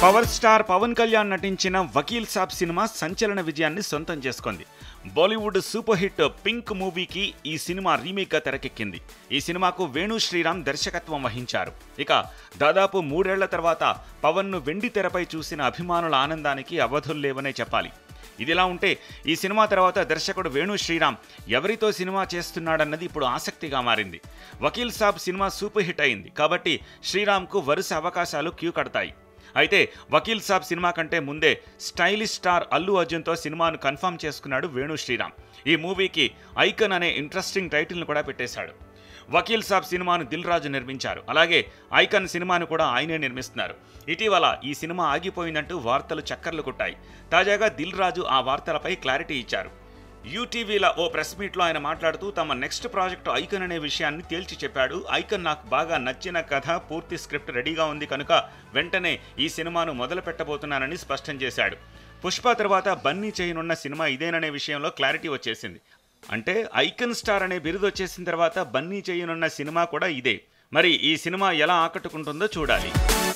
power star Pawan Kalyan నటించిన Vakeel Saab cinema సంచలన విజయాన్ని సొంతం చేసుకుంది బాలీవుడ్ సూపర్ హిట్ పింక్ మూవీకి ఈ సినిమా రీమేక్గా తెరకెక్కింది ఈ సినిమాకు వేణు శ్రీరామ్ దర్శకత్వం వహించారు ఇక దాదాపు మూడేళ్ల తర్వాత పవన్ను వెండి తెరపై చూసిన అభిమానుల ఆనందానికి అవధుల్లేవనే చెప్పాలి ఇదిలా ఉంటే ఈ సినిమా తర్వాత దర్శకుడు వేణు శ్రీరామ్ ఎవరితో సినిమా చేస్తున్నాడన్నది ఇప్పుడు ఆసక్తిగా మారింది వకీల్ సాబ్ సినిమా సూపర్ హిట్ అయింది కాబట్టి శ్రీరామ్కు వరుస అవకాశాలు క్యూ కడతాయి అయితే వకీల్ సాబ్ సినిమా కంటే ముందే స్టైలిష్ స్టార్ అల్లు అర్జున్తో సినిమాను కన్ఫర్మ్ చేసుకున్నాడు వేణు శ్రీరామ్ ఈ మూవీకి ఐకన్ అనే ఇంట్రెస్టింగ్ టైటిల్ను కూడా పెట్టేశాడు వకీల్ సాబ్ సినిమాను దిల్ రాజు నిర్మించారు అలాగే ఐకన్ సినిమాను కూడా ఆయనే నిర్మిస్తున్నారు ఇటీవల ఈ సినిమా ఆగిపోయిందంటూ వార్తలు చక్కర్లు కొట్టాయి తాజాగా దిల్ రాజు ఆ వార్తలపై క్లారిటీ ఇచ్చారు యూటీవీల ఓ ప్రెస్ మీట్లో ఆయన మాట్లాడుతూ తమ నెక్స్ట్ ప్రాజెక్టు ఐకన్ అనే విషయాన్ని తేల్చి చెప్పాడు ఐకన్ నాకు బాగా నచ్చిన కథ పూర్తి స్క్రిప్ట్ రెడీగా ఉంది కనుక వెంటనే ఈ సినిమాను మొదలు పెట్టబోతున్నానని స్పష్టం చేశాడు పుష్ప తర్వాత బన్నీ చేయనున్న సినిమా ఇదేననే విషయంలో క్లారిటీ వచ్చేసింది అంటే ఐకన్ స్టార్ అనే బిరుదు వచ్చేసిన తర్వాత బన్నీ చేయనున్న సినిమా కూడా ఇదే మరి ఈ సినిమా ఎలా ఆకట్టుకుంటుందో చూడాలి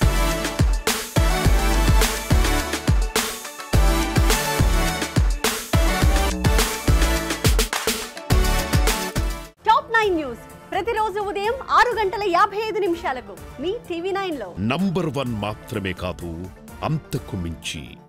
టాప్ నైన్ న్యూస్ ప్రతిరోజు ఉదయం ఆరు గంటల యాభై ఐదు నిమిషాలకు మీ టీవీ నైన్ లో నంబర్ వన్ మాత్రమే కాదు అంతకు మించి